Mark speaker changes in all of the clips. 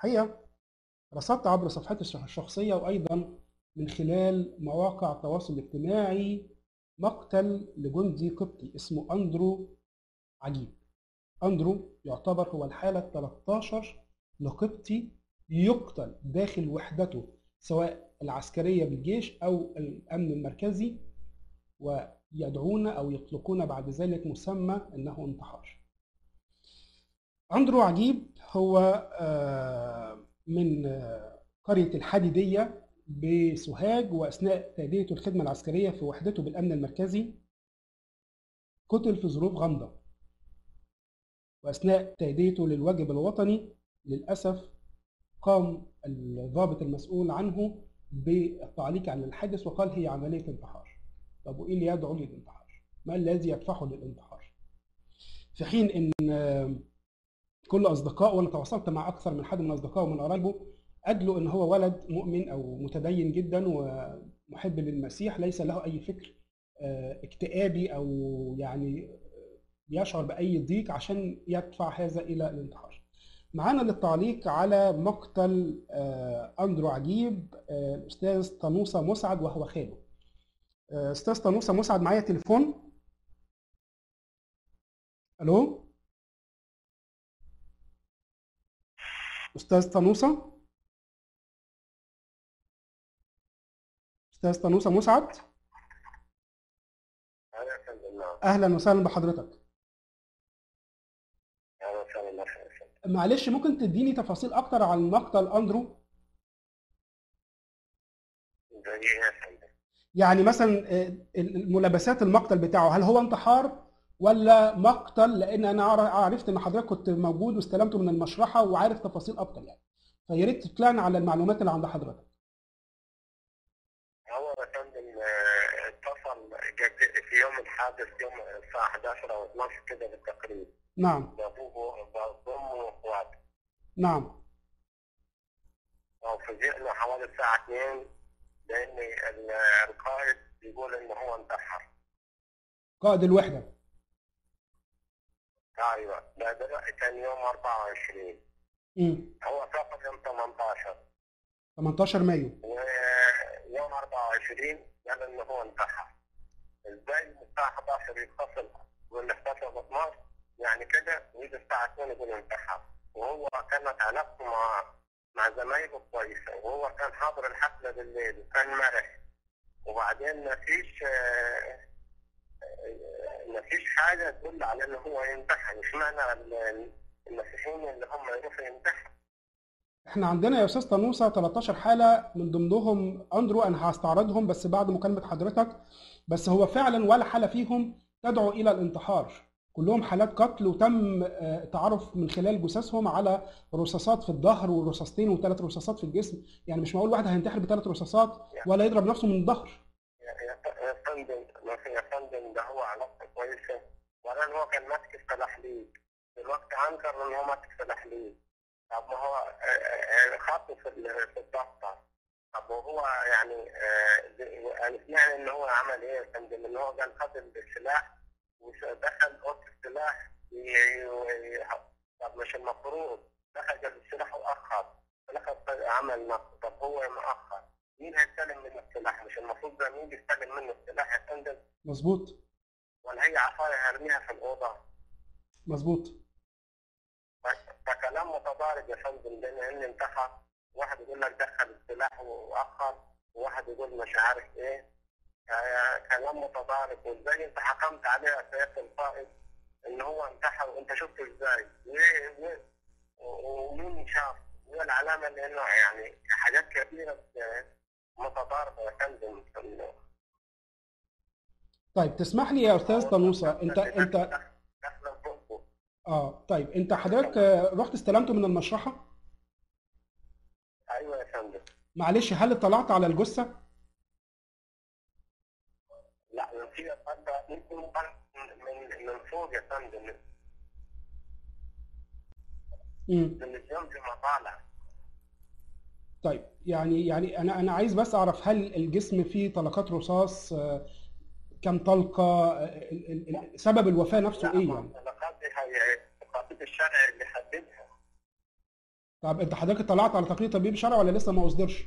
Speaker 1: حقيقة رصدت عبر صفحتي الشخ- الشخصية وأيضا من خلال مواقع التواصل الاجتماعي مقتل لجندي قبطي اسمه أندرو عجيب أندرو يعتبر هو الحالة 13 لقبطي يقتل داخل وحدته سواء العسكرية بالجيش أو الأمن المركزي ويدعون أو يطلقون بعد ذلك مسمى أنه انتحار أندرو عجيب هو آه، من آه، قرية الحديدية بسوهاج وأثناء تأديته الخدمة العسكرية في وحدته بالأمن المركزي قتل في ظروف غامضة وأثناء تأديته للواجب الوطني للأسف قام الضابط المسؤول عنه بالتعليق على الحادث وقال هي عملية انتحار طب وإيه اللي يدعو للانتحار؟ ما الذي يدفعه للانتحار؟ في حين إن آه، كل أصدقائه وأنا تواصلت مع أكثر من حد من أصدقائه ومن قرايبه أدلوا إن هو ولد مؤمن أو متدين جدا ومحب للمسيح ليس له أي فكر آه، اكتئابي أو يعني يشعر بأي ضيق عشان يدفع هذا إلى الانتحار. معانا للتعليق على مقتل آه، أندرو عجيب آه، الأستاذ طنوسة مسعد وهو خاله. آه، أستاذ طنوسة مسعد معايا تليفون. ألو؟ أستاذ طنوسة؟ أستاذ طنوسة مسعد؟
Speaker 2: أهلا يا فندم نعم
Speaker 1: أهلا وسهلا بحضرتك.
Speaker 2: أهلا وسهلا مرحبا يا فندم
Speaker 1: معلش ممكن تديني تفاصيل أكتر عن مقتل أندرو؟
Speaker 2: زي إيه يا فندم؟
Speaker 1: يعني مثلا آه، الملابسات المقتل بتاعه هل هو انتحار ولا مقتل لان انا عر- عرفت ان حضرتك كنت موجود واستلمته من المشرحه وعارف تفاصيل اكتر يعني فيا ريت تطلعنا على المعلومات اللي عند حضرتك
Speaker 2: هو يا فندم آه، اتصل جد- في يوم الحادث يوم الساعة 11 أو 12 كده بالتقريب
Speaker 1: نعم
Speaker 2: بأبوه بأمه وإخواته
Speaker 1: نعم
Speaker 2: وفوجئنا حوالي الساعة 2 لأن ال- القائد بيقول إن هو انتحر
Speaker 1: قائد الوحده
Speaker 2: أيوه ده دلوقتي كان يوم 24
Speaker 1: امم
Speaker 2: هو سافر يوم 18
Speaker 1: 18 مايو
Speaker 2: ويوم 24 قال ان هو انتحر ازاي من الساعه 11 يتصل يقول لي 11 ب 12 يعني كده ويجي الساعه 2 يقول انتحر وهو كانت علاقته مع مع زمايله كويسه وهو كان حاضر الحفله بالليل وكان مرح وبعدين ما فيش ما فيش حاجه تدل على ان هو ينتحر مش معنى ال- المسيحيين اللي هم يروحوا ينتحروا
Speaker 1: احنا عندنا يا استاذ طنوسه 13 حاله من ضمنهم اندرو انا هستعرضهم بس بعد مكالمه حضرتك بس هو فعلا ولا حاله فيهم تدعو الى الانتحار كلهم حالات قتل وتم آه، تعرف من خلال جثثهم على رصاصات في الظهر ورصاصتين وثلاث رصاصات في الجسم يعني مش معقول واحد هينتحر بثلاث رصاصات ولا يضرب نفسه من الظهر
Speaker 2: يا يا- يا فندم ما في يا فندم ده هو علاقته كويسه وبعدين هو كان ماسك سلاح ليك دلوقتي انكر ان هو ماسك سلاح ليك طب ما هو آه، آه، خاطه في ال- في الضغط طب وهو يعني آه، زي- انا سمعت ان هو عمل ايه يا فندم ان هو قال خد السلاح ودخل اوضه السلاح ي- ي- طب مش المفروض دخل جاب السلاح واخر دخل عمل نقد طب هو مأخر مين هيستلم منه السلاح مش المفروض ده مين بيستلم منه السلاح يا فندم
Speaker 1: مظبوط
Speaker 2: ولا هي عصايه هرميها في الاوضه
Speaker 1: مظبوط
Speaker 2: فكلام متضارب يا فندم بين ان انتحر واحد يقول لك دخل السلاح واخر وواحد يقول مش عارف ايه آه، كلام متضارب وازاي انت حكمت عليه يا سياده القائد ان هو انتحر وانت شفته ازاي وايه وايه ومين شاف وايه العلامه لانه يعني حاجات كثيره آه، متضاربه يا فندم في ال-
Speaker 1: طيب تسمح لي يا استاذ طنوسه انت انت
Speaker 2: داخله فوقه
Speaker 1: اه طيب انت حضرتك آه، رحت استلمته من المشرحه
Speaker 2: ايوه يا فندم
Speaker 1: معلش هل اطلعت على الجثه
Speaker 2: لا في يا فندم ممكن من من من فوق يا فندم
Speaker 1: امم
Speaker 2: من الجنب ما طالع
Speaker 1: طيب يعني يعني انا انا عايز بس اعرف هل الجسم فيه طلقات رصاص آه، كم طلقه آه، ال- ال- ال- سبب الوفاه نفسه
Speaker 2: لا
Speaker 1: ايه
Speaker 2: ما
Speaker 1: يعني
Speaker 2: العلاقات دي هي الخطيب الشرعي اللي حددها
Speaker 1: طب انت حضرتك طلعت على تقرير طبيب شرعي ولا لسه ما اصدرش؟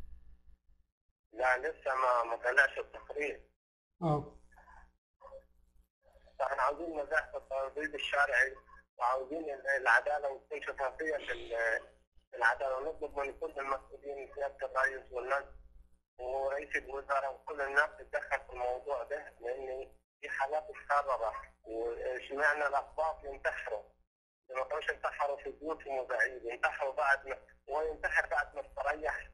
Speaker 2: لا لسه ما ما طلعش التقرير
Speaker 1: اه
Speaker 2: فاحنا عاوزين نجاح في التطبيق الشرعي وعاوزين العداله وتكون شفافيه في ال- في العداله ونطلب من كل المسؤولين سياده الرئيس والناس ورئيس الوزراء وكل الناس تتدخل في الموضوع ده لان في حالات متكرره واشمعنى الاقباط ينتحروا ما كانوش ينتحروا في بيوتهم وبعيد ينتحروا بعد ما هو ينتحر بعد ما استريح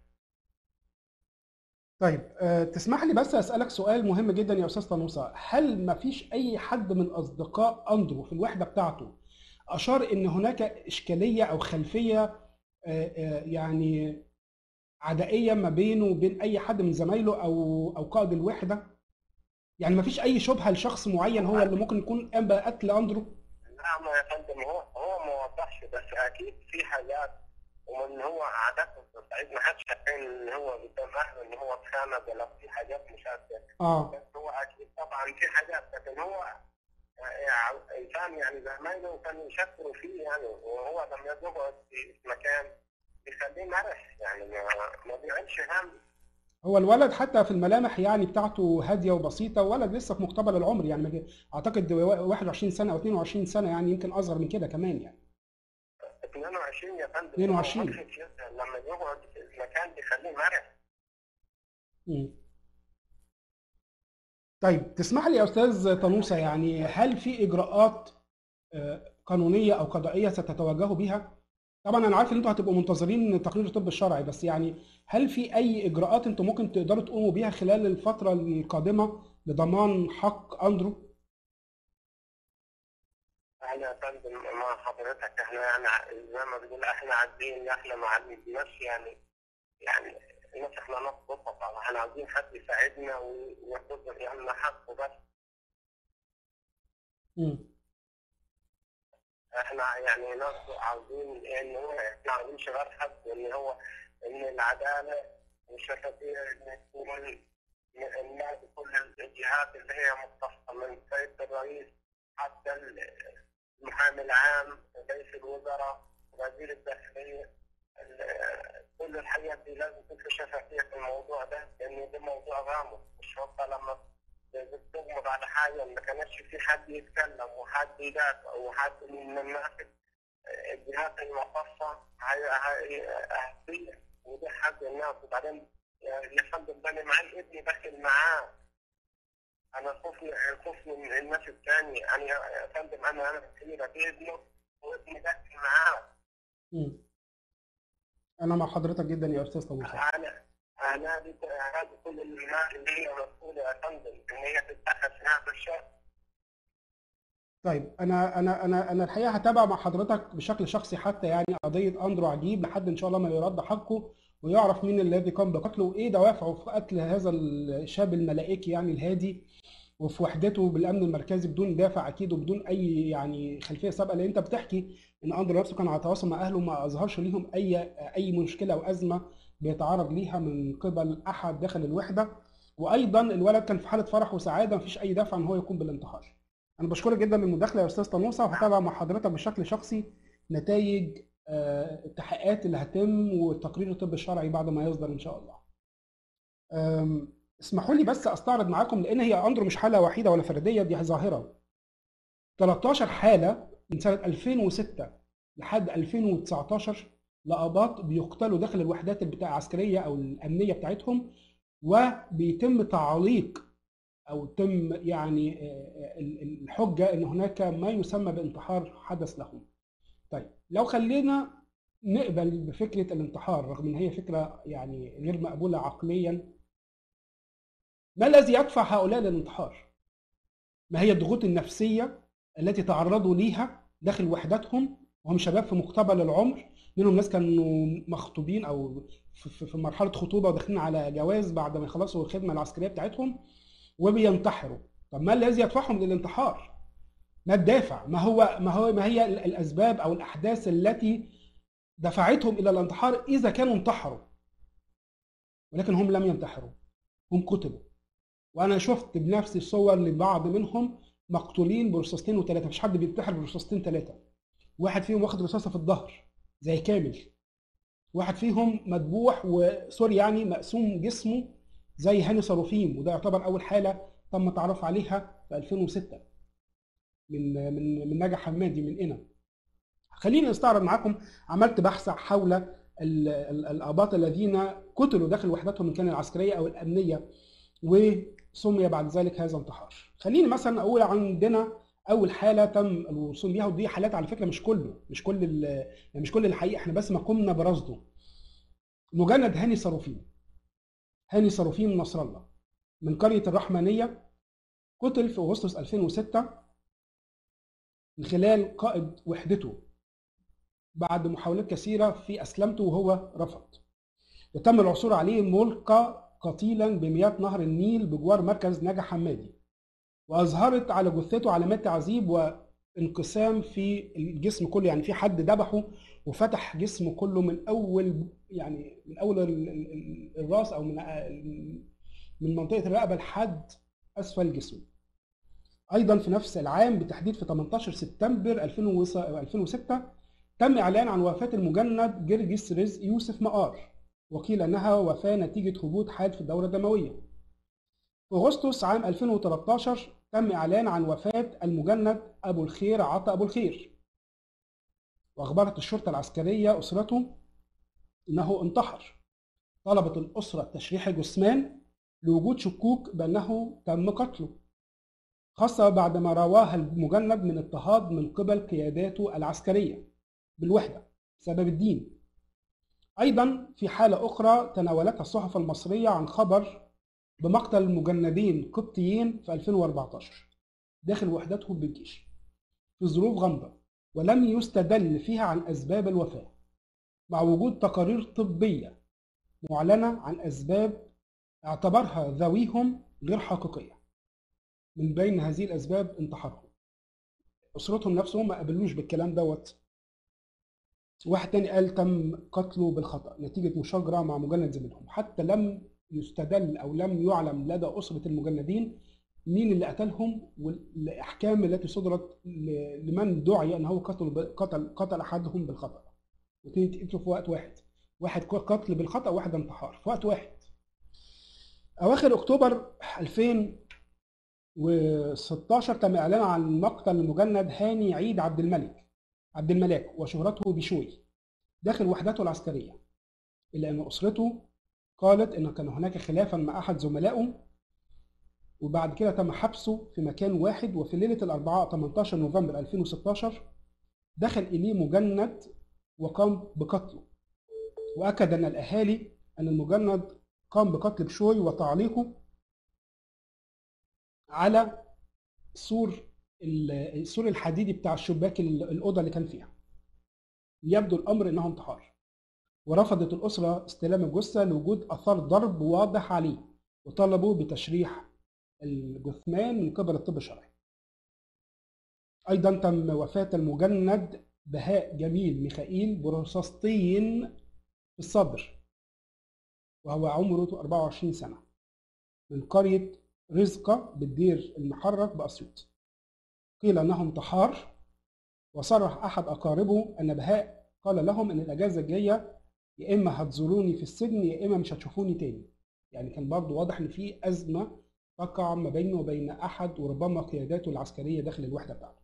Speaker 1: طيب أه تسمح لي بس اسالك سؤال مهم جدا يا استاذ طنوسه هل ما فيش اي حد من اصدقاء اندرو في الوحده بتاعته اشار ان هناك اشكاليه او خلفيه أه أه يعني عدائيه ما بينه وبين اي حد من زمايله او او قائد الوحده يعني ما فيش اي شبهه لشخص معين هو اللي ممكن يكون قام بقتل اندرو
Speaker 2: نعم يا فندم هو هو ما وضحش بس اكيد في حاجات ومن هو عادته في الصعيد ما حدش كان ان هو قدام اهله ان هو اتخانق ولا في حاجات مشابهه
Speaker 1: اه
Speaker 2: بس هو اكيد طبعا في حاجات لكن هو آه، انسان يعني زمايله كانوا يشكروا فيه يعني وهو لما يقعد في مكان بيخليه مرح يعني ما, ما بيعيش هم
Speaker 1: هو الولد حتى في الملامح يعني بتاعته هاديه وبسيطه ولد لسه في مقتبل العمر يعني ما- اعتقد 21 سنه او 22 سنه يعني يمكن اصغر من كده كمان يعني
Speaker 2: 22 يا فندم
Speaker 1: 22.
Speaker 2: هو ملفت جدا. لما يقعد في مكان بيخليه مرح
Speaker 1: مم. طيب تسمح لي يا استاذ طنوسه يعني هل في اجراءات آه، قانونيه او قضائيه ستتوجهوا بها؟ طبعا انا عارف ان انتوا هتبقوا منتظرين تقرير الطب الشرعي بس يعني هل في اي اجراءات انتوا ممكن تقدروا تقوموا بيها خلال الفتره القادمه لضمان حق اندرو؟
Speaker 2: احنا يا فندم مع حضرتك احنا يعني زي ما بنقول احنا عايزين احنا ما عندناش يعني يعني الناس احنا ناس بسطة احنا عايزين حد يساعدنا وياخد لنا حقه بس
Speaker 1: مم.
Speaker 2: احنا يعني ناس عاوزين ان هو احنا عاوزين شغال حد ان هو ان العداله والشفافيه ان تكون من الناس كل الجهات اللي هي مختصه من سيد الرئيس حتى المحامي العام رئيس الوزراء وزير الداخليه ال- كل الحاجات دي لازم تكون في شفافيه في الموضوع ده لان ده موضوع غامض الشرطه لما بتغمض على حاجه ما كانش في حد يتكلم وحد يدافع وحد من الناس الجهات المختصه هي هي هي وده حق الناس وبعدين يا فندم ده انا معي ابني داخل معاه انا خوفني خوفني من الناس الثانيه انا يا فندم انا انا كبيره بابنه وابني داخل معاه
Speaker 1: مم. انا مع حضرتك جدا يا استاذ طنوسه
Speaker 2: انا انا هذه هذه كل الناس اللي هي مسؤوله يا فندم ان هي تتدخل في هذا الشان
Speaker 1: طيب انا انا انا انا الحقيقه هتابع مع حضرتك بشكل شخصي حتى يعني قضيه اندرو عجيب لحد ان شاء الله ما يرد حقه ويعرف مين الذي قام بقتله وايه دوافعه في قتل هذا الشاب الملائكي يعني الهادي وفي وحدته بالامن المركزي بدون دافع اكيد وبدون اي يعني خلفيه سابقه لان انت بتحكي ان اندرو نفسه كان على تواصل مع اهله ما اظهرش ليهم اي اي مشكله او ازمه بيتعرض ليها من قبل احد داخل الوحده وايضا الولد كان في حاله فرح وسعاده مفيش اي دافع ان هو يقوم بالانتحار. انا بشكرك جدا للمداخله يا استاذ طنوسه وهتابع مع حضرتك بشكل شخصي نتائج آه، التحقيقات اللي هتم وتقرير الطب الشرعي بعد ما يصدر ان شاء الله. أم، اسمحوا لي بس استعرض معاكم لان هي اندرو مش حاله وحيده ولا فرديه دي ظاهره. 13 حاله من سنه 2006 لحد 2019 لاباط بيقتلوا داخل الوحدات بتاع العسكريه او الامنيه بتاعتهم وبيتم تعليق او تم يعني آه، ال- الحجه ان هناك ما يسمى بانتحار حدث لهم. طيب لو خلينا نقبل بفكره الانتحار رغم ان هي فكره يعني غير مقبوله عقليا ما الذي يدفع هؤلاء للانتحار؟ ما هي الضغوط النفسيه التي تعرضوا ليها داخل وحداتهم وهم شباب في مقتبل العمر منهم ناس كانوا مخطوبين او في- في في مرحله خطوبه وداخلين على جواز بعد ما يخلصوا الخدمه العسكريه بتاعتهم وبينتحروا طب ما الذي يدفعهم للانتحار ما الدافع ما هو ما هو ما هي ال- الاسباب او الاحداث التي دفعتهم الى الانتحار اذا كانوا انتحروا ولكن هم لم ينتحروا هم قتلوا وانا شفت بنفسي صور لبعض منهم مقتولين برصاصتين وثلاثه مفيش حد بينتحر برصاصتين ثلاثه واحد فيهم واخد رصاصه في الظهر زي كامل واحد فيهم مذبوح وسوري يعني مقسوم جسمه زي هاني صاروفيم وده يعتبر اول حاله تم التعرف عليها في 2006 من من من نجا حمادي من قنا خليني استعرض معاكم عملت بحث حول ال- ال- الاباط الذين قتلوا داخل وحداتهم ان كان العسكريه او الامنيه وسمي بعد ذلك هذا انتحار خليني مثلا اقول عندنا اول حاله تم الوصول ليها ودي حالات على فكره مش كله مش كل ال- يعني مش كل الحقيقه احنا بس ما قمنا برصده مجند هاني صاروفين هاني صاروفين نصر الله من قريه الرحمانيه قتل في اغسطس 2006 من خلال قائد وحدته بعد محاولات كثيره في اسلمته وهو رفض وتم العثور عليه ملقى قتيلا بمياه نهر النيل بجوار مركز نجا حمادي واظهرت على جثته علامات تعذيب وانقسام في الجسم كله يعني في حد ذبحه وفتح جسمه كله من اول يعني من اول ال- ال- ال- الراس او من من منطقه الرقبه لحد اسفل جسمه ايضا في نفس العام بالتحديد في 18 سبتمبر 2006 تم اعلان عن وفاه المجند جرجس رزق يوسف مقار وقيل انها وفاه نتيجه هبوط حاد في الدوره الدمويه في اغسطس عام 2013 تم اعلان عن وفاه المجند ابو الخير عطا ابو الخير واخبرت الشرطه العسكريه اسرته انه انتحر طلبت الاسره تشريح الجثمان لوجود شكوك بانه تم قتله خاصه بعدما رواها المجند من اضطهاد من قبل قياداته العسكريه بالوحده بسبب الدين ايضا في حاله اخرى تناولتها الصحف المصريه عن خبر بمقتل مجندين قبطيين في 2014 داخل وحدتهم بالجيش في ظروف غامضة ولم يستدل فيها عن أسباب الوفاة مع وجود تقارير طبية معلنة عن أسباب اعتبرها ذويهم غير حقيقية من بين هذه الأسباب انتحارهم أسرتهم نفسهم ما قبلوش بالكلام دوت واحد تاني قال تم قتله بالخطأ نتيجة مشاجرة مع مجند زميلهم حتى لم يستدل او لم يعلم لدى اسره المجندين مين اللي قتلهم والاحكام التي صدرت ل- لمن دعي ان هو قتل ب- قتل قتل احدهم بالخطا الاثنين اتقتلوا في وقت واحد واحد قتل بالخطا وواحد انتحار في وقت واحد اواخر اكتوبر 2016 تم اعلان عن مقتل المجند هاني عيد عبد الملك عبد الملاك وشهرته بشوي داخل وحدته العسكريه الا ان اسرته قالت ان كان هناك خلافا مع احد زملائه وبعد كده تم حبسه في مكان واحد وفي ليله الاربعاء 18 نوفمبر 2016 دخل اليه مجند وقام بقتله واكد ان الاهالي ان المجند قام بقتل بشوي وتعليقه على سور ال- السور الحديدي بتاع الشباك ال- الاوضه اللي كان فيها يبدو الامر انه انتحار ورفضت الأسرة استلام الجثة لوجود آثار ضرب واضح عليه وطلبوا بتشريح الجثمان من قبل الطب الشرعي أيضا تم وفاة المجند بهاء جميل ميخائيل برصاصتين في الصدر وهو عمره 24 سنة من قرية رزقة بالدير المحرك بأسيوط قيل أنه انتحار وصرح أحد أقاربه أن بهاء قال لهم أن الأجازة الجاية يا اما هتزوروني في السجن يا اما مش هتشوفوني تاني يعني كان برضو واضح ان في ازمه تقع ما بينه وبين احد وربما قياداته العسكريه داخل الوحده بتاعته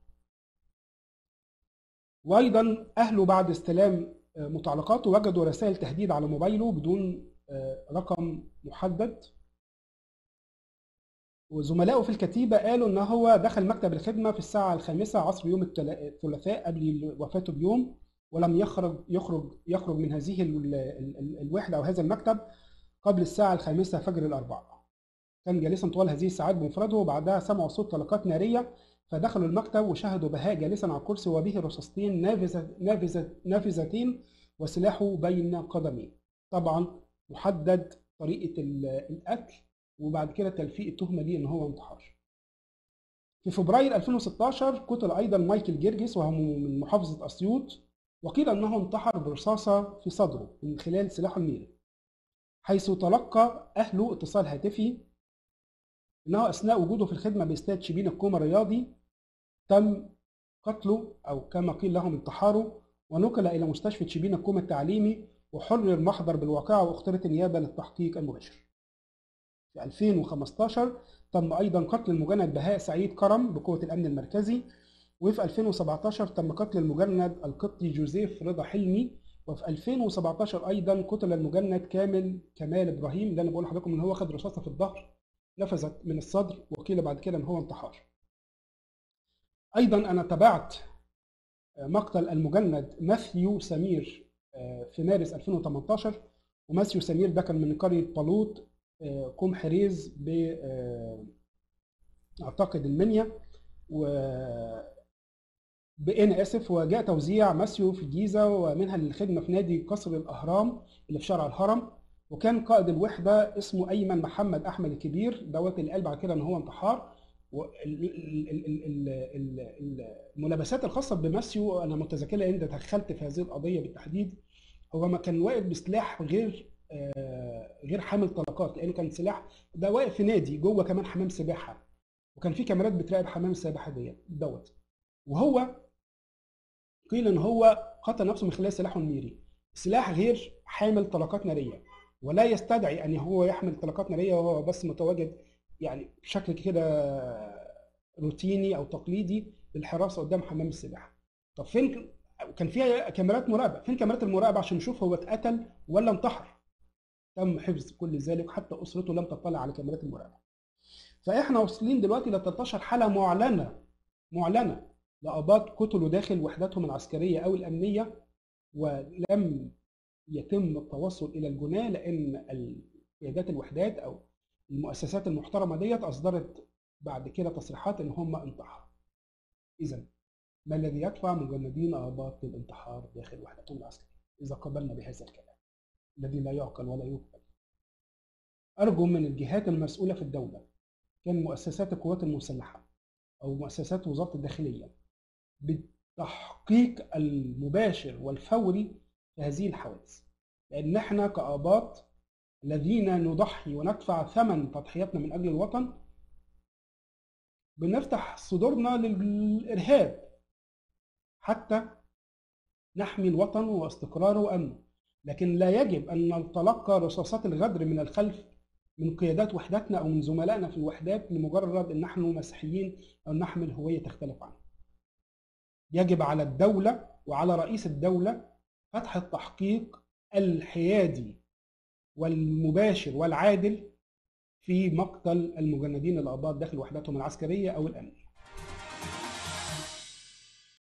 Speaker 1: وايضا اهله بعد استلام آه، متعلقاته وجدوا رسائل تهديد على موبايله بدون آه، رقم محدد وزملائه في الكتيبه قالوا ان هو دخل مكتب الخدمه في الساعه الخامسه عصر يوم التلا- الثلاثاء قبل وفاته بيوم ولم يخرج يخرج يخرج من هذه ال- ال- ال- الوحده او هذا المكتب قبل الساعه الخامسه فجر الاربعاء. كان جالسا طوال هذه الساعات بمفرده وبعدها سمعوا صوت طلقات ناريه فدخلوا المكتب وشاهدوا بهاء جالسا على الكرسي وبه رصاصتين نافذة نافذة نافذتين وسلاحه بين قدميه. طبعا محدد طريقه ال- القتل وبعد كده تلفيق التهمه دي ان هو انتحار. في فبراير 2016 قتل ايضا مايكل جيرجس وهو من محافظه اسيوط وقيل انه انتحر برصاصه في صدره من خلال سلاحه الميري حيث تلقى اهله اتصال هاتفي انه اثناء وجوده في الخدمه باستاد شبين الكوما الرياضي تم قتله او كما قيل لهم انتحاره ونقل الى مستشفى شبين الكوما التعليمي وحرر محضر بالواقعة واختارت النيابة للتحقيق المباشر. في 2015 تم أيضا قتل المجند بهاء سعيد كرم بقوة الأمن المركزي وفي 2017 تم قتل المجند القبطي جوزيف رضا حلمي وفي 2017 أيضا قتل المجند كامل كمال إبراهيم اللي أنا بقول لحضراتكم إن هو خد رصاصة في الظهر نفذت من الصدر وقيل بعد كده إن هو انتحار. أيضا أنا تابعت مقتل المجند ماثيو سمير في مارس 2018 وماثيو سمير ده كان من قرية بلوط كوم حريز ب اعتقد المنيا و بإن اسف وجاء توزيع ماسيو في الجيزه ومنها للخدمه في نادي قصر الاهرام اللي في شارع الهرم وكان قائد الوحده اسمه ايمن محمد احمد الكبير دوت اللي قال بعد كده ان هو انتحار الملابسات الخاصه بماسيو انا متذكرها لان دخلت في هذه القضيه بالتحديد هو ما كان واقف بسلاح غير غير حامل طلقات لانه كان سلاح ده واقف في نادي جوه كمان حمام سباحه وكان في كاميرات بتراقب حمام السباحه ديت دوت وهو قيل ان هو قتل نفسه من خلال سلاحه الميري سلاح غير حامل طلقات ناريه ولا يستدعي ان هو يحمل طلقات ناريه وهو بس متواجد يعني بشكل كده روتيني او تقليدي للحراسه قدام حمام السباحه طب فين كان فيها كاميرات مراقبه فين كاميرات المراقبه عشان نشوف هو اتقتل ولا انتحر تم حفظ كل ذلك حتى اسرته لم تطلع على كاميرات المراقبه فاحنا واصلين دلوقتي ل 13 حاله معلنه معلنه لاباط قتلوا داخل وحداتهم العسكريه او الامنيه ولم يتم التوصل الى الجناه لان قيادات الوحدات او المؤسسات المحترمه ديت اصدرت بعد كده تصريحات ان هم انتحروا. اذا ما الذي يدفع مجندين اباط للانتحار داخل وحدتهم العسكريه؟ اذا قبلنا بهذا الكلام الذي لا يعقل ولا يقبل. ارجو من الجهات المسؤوله في الدوله كان مؤسسات القوات المسلحه او مؤسسات وزاره الداخليه بالتحقيق المباشر والفوري في هذه الحوادث لان احنا كاباط الذين نضحي وندفع ثمن تضحياتنا من اجل الوطن بنفتح صدورنا للارهاب حتى نحمي الوطن واستقراره وامنه لكن لا يجب ان نتلقى رصاصات الغدر من الخلف من قيادات وحداتنا او من زملائنا في الوحدات لمجرد ان نحن مسيحيين او نحمل هويه تختلف عنها. يجب على الدوله وعلى رئيس الدوله فتح التحقيق الحيادي والمباشر والعادل في مقتل المجندين الاباط داخل وحداتهم العسكريه او الامنيه.